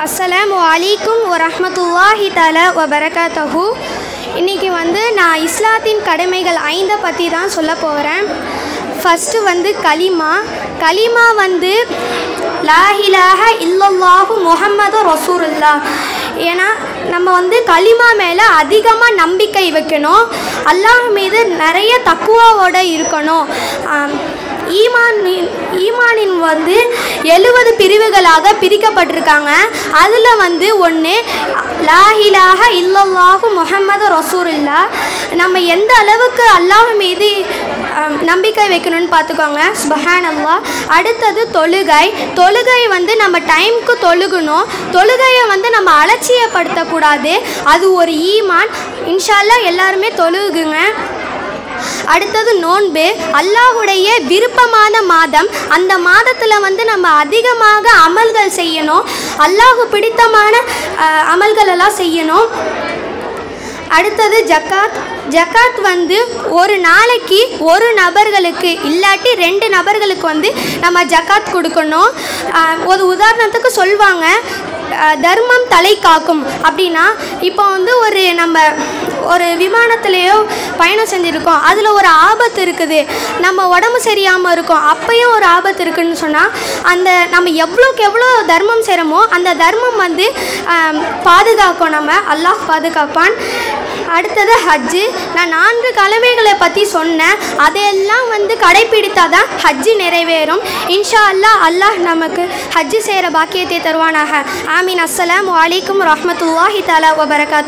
அஸ்ஸலாமு அலைக்கும் வரஹ்மத்துல்லாஹி தஆலா வபரகாத்தஹு இன்றைக்கி வந்து நான் இஸ்லாத்தின் கடமைகள் ஐந்தை பற்றி தான் சொல்ல போகிறேன் ஃபஸ்ட்டு வந்து கலிமா கலிமா வந்து லா இலாஹ இல்லல்லாஹு முஹம்மது ரசூலுல்லா ஏன்னா நம்ம வந்து கலிமா மேலே அதிகமாக நம்பிக்கை வைக்கணும் அல்லாஹ் மீது நிறைய தக்குவாவோட இருக்கணும் ஆம், ஈமானின் ஈமானின் வந்து எழுபது பிரிவுகளாக பிரிக்கப்பட்டிருக்காங்க அதில் வந்து ஒன்று லாஹிலாக இல்லல்லாஹு முஹம்மது ரசூலுல்லா நம்ம எந்த அளவுக்கு அல்லாஹ் மீது ஆம், நம்பிக்கை வைக்கணும்னு பார்த்துக்கோங்க சுபஹான் அல்லாஹ் அடுத்தது தொழுகை தொழுகை வந்து நம்ம டைம்க்கு தொழுகணும் தொழுகையை வந்து நம்ம அலட்சியப்படுத்தக்கூடாது அது ஒரு ஈமான் இன்ஷால்லா எல்லாருமே தொழுகுங்க அடுத்தது நோன்பு அல்லாஹுடைய விருப்பமான மாதம் அந்த மாதத்தில் வந்து நம்ம அதிகமாக அமல்கள் செய்யணும் அல்லாஹு பிடித்தமான அஹ், அமல்கள் எல்லாம் செய்யணும் அடுத்தது ஜக்காத் ஜக்காத் வந்து ஒரு நாளைக்கு ஒரு நபர்களுக்கு இல்லாட்டி ரெண்டு நபர்களுக்கு வந்து நம்ம ஜக்காத் கொடுக்கணும் ஆஹ் ஒரு உதாரணத்துக்கு சொல்லுவாங்க ஆஹ் தர்மம் தலை காக்கும் அப்படின்னா இப்போ வந்து ஒரு நம்ம ஒரு விமானத்திலேயோ பயணம் செஞ்சுருக்கோம் அதில் ஒரு ஆபத்து இருக்குது நம்ம உடம்பு சரியாமல் இருக்கும் அப்பயும் ஒரு ஆபத்து இருக்குன்னு சொன்னால் அந்த நம்ம எவ்வளோக்கு எவ்வளோ தர்மம் செய்கிறோமோ அந்த தர்மம் வந்து ஆம், பாதுகாக்கும் நம்ம அல்லாஹ் பாதுகாப்பான் அடுத்தது ஹஜ்ஜு நான் நான்கு கலவைகளை பற்றி சொன்னேன் அதையெல்லாம் வந்து கடைப்பிடித்தாதான் தான் ஹஜ்ஜு நிறைவேறும் இன்ஷா அல்லாஹ் அல்லாஹ் நமக்கு ஹஜ்ஜு செய்கிற பாக்கியத்தை தருவானாக ஆமீன் அஸ்ஸலாமு அலைக்கும் ரஹ்மத்துல்லாஹி தஆலா வபரகாத்